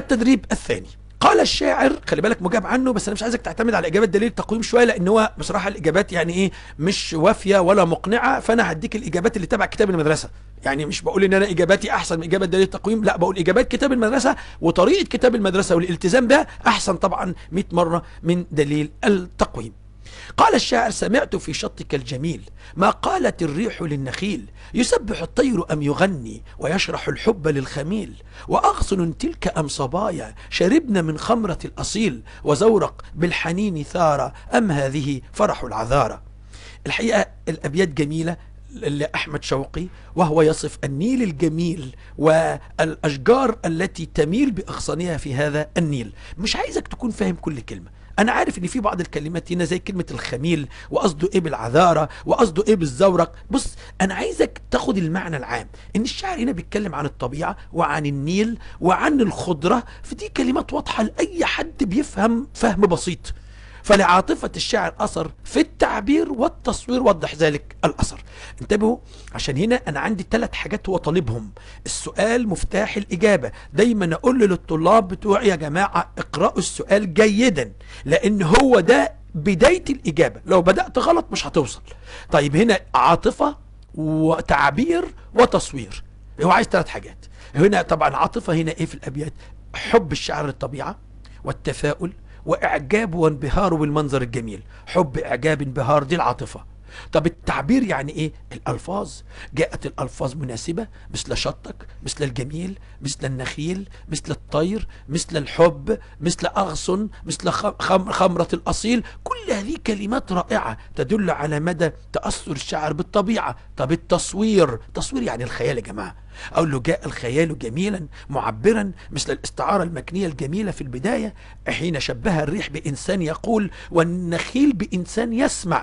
التدريب الثاني قال الشاعر خلي بالك مجاب عنه بس انا مش عايزك تعتمد على اجابات دليل التقويم شويه لان هو بصراحه الاجابات يعني ايه مش وافيه ولا مقنعه فانا هديك الاجابات اللي تبع كتاب المدرسه يعني مش بقول ان انا اجاباتي احسن من اجابه دليل التقويم لا بقول اجابات كتاب المدرسه وطريقه كتاب المدرسه والالتزام ده احسن طبعا 100 مره من دليل التقويم قال الشاعر سمعت في شطك الجميل ما قالت الريح للنخيل يسبح الطير أم يغني ويشرح الحب للخميل وأغصن تلك أم صبايا شربن من خمرة الأصيل وزورق بالحنين ثار أم هذه فرح العذارى الحقيقة الأبيات جميلة لأحمد شوقي وهو يصف النيل الجميل والأشجار التي تميل بأغصانها في هذا النيل مش عايزك تكون فاهم كل كلمة انا عارف ان في بعض الكلمات هنا زي كلمه الخميل وقصده ايه بالعذاره وقصده ايه بالزورق بص انا عايزك تاخد المعنى العام ان الشاعر هنا بيتكلم عن الطبيعه وعن النيل وعن الخضره فدي كلمات واضحه لاي حد بيفهم فهم بسيط فلعاطفة الشاعر أثر في التعبير والتصوير وضح ذلك الأثر انتبهوا عشان هنا أنا عندي ثلاث حاجات هو طالبهم السؤال مفتاح الإجابة دايما أقول للطلاب بتوعي يا جماعة اقرأوا السؤال جيدا لأن هو ده بداية الإجابة لو بدأت غلط مش هتوصل طيب هنا عاطفة وتعبير وتصوير هو عايز ثلاث حاجات هنا طبعا عاطفة هنا ايه في الأبيات حب الشعر للطبيعة والتفاؤل واعجابه وانبهاره بالمنظر الجميل حب اعجاب انبهار دي العاطفه طب التعبير يعني ايه الالفاظ جاءت الالفاظ مناسبه مثل شطك مثل الجميل مثل النخيل مثل الطير مثل الحب مثل اغصن مثل خم خمره الاصيل كل هذه كلمات رائعه تدل على مدى تاثر الشاعر بالطبيعه طب التصوير تصوير يعني الخيال يا جماعه أقول له جاء الخيال جميلا معبرا مثل الاستعارة المكنية الجميلة في البداية حين شبه الريح بإنسان يقول والنخيل بإنسان يسمع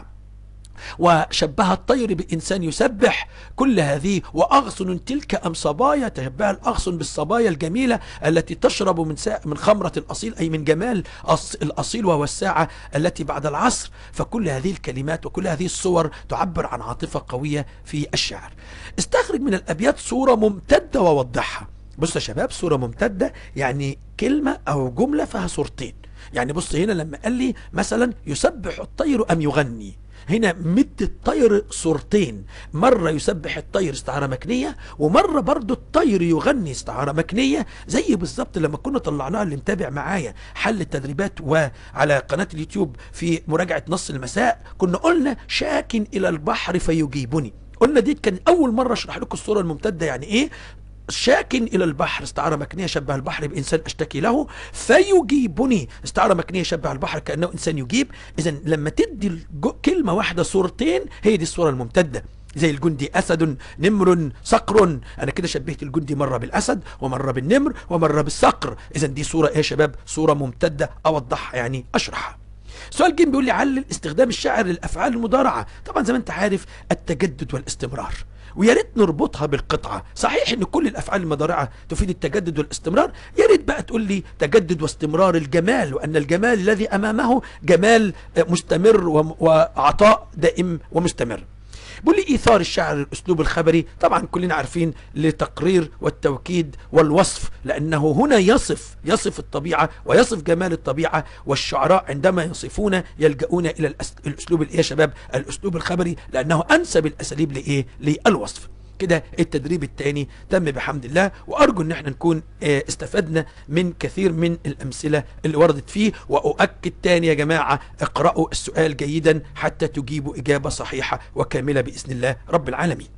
وشبه الطير بإنسان يسبح كل هذه وأغصن تلك أم صبايا تشبه الأغصن بالصبايا الجميلة التي تشرب من, من خمرة الأصيل أي من جمال الأصيل وهو الساعة التي بعد العصر فكل هذه الكلمات وكل هذه الصور تعبر عن عاطفة قوية في الشعر استخرج من الأبيات صورة ممتدة ووضحها بص يا شباب صورة ممتدة يعني كلمة أو جملة فيها صورتين يعني بص هنا لما قال لي مثلا يسبح الطير أم يغني هنا مد الطير صورتين مرة يسبح الطير استعارة مكنية ومرة برضو الطير يغني استعارة مكنية زي بالظبط لما كنا طلعناها اللي متابع معايا حل التدريبات وعلى قناة اليوتيوب في مراجعة نص المساء كنا قلنا شاك إلى البحر فيجيبني قلنا دي كان أول مرة أشرح لكم الصورة الممتدة يعني إيه شاك إلى البحر استعارة مكنية شبه البحر بإنسان أشتكي له فيجيبني استعارة مكنية شبه البحر كأنه إنسان يجيب إذا لما تدي كلمة واحدة صورتين هي دي الصورة الممتدة زي الجندي أسد نمر صقر أنا كده شبهت الجندي مرة بالأسد ومرة بالنمر ومرة بالصقر إذا دي صورة إيه يا شباب صورة ممتدة أوضحها يعني أشرحها سؤال جيم بيقول لي علل استخدام الشاعر للأفعال المضارعة طبعا زي ما أنت عارف التجدد والاستمرار ويا ريت نربطها بالقطعة صحيح ان كل الافعال المضارعة تفيد التجدد والاستمرار يا ريت بقى تقول لي تجدد واستمرار الجمال وان الجمال الذي امامه جمال مستمر وعطاء دائم ومستمر بيقول لي ايثار الشعر الاسلوب الخبري طبعا كلنا عارفين لتقرير والتوكيد والوصف لانه هنا يصف يصف الطبيعه ويصف جمال الطبيعه والشعراء عندما يصفون يلجؤون الى الاسلوب الايه يا شباب الاسلوب الخبري لانه انسب الاساليب لايه للوصف كده التدريب الثاني تم بحمد الله وارجو ان احنا نكون استفدنا من كثير من الامثله اللي وردت فيه واؤكد تاني يا جماعه اقرأوا السؤال جيدا حتى تجيبوا اجابه صحيحه وكامله باذن الله رب العالمين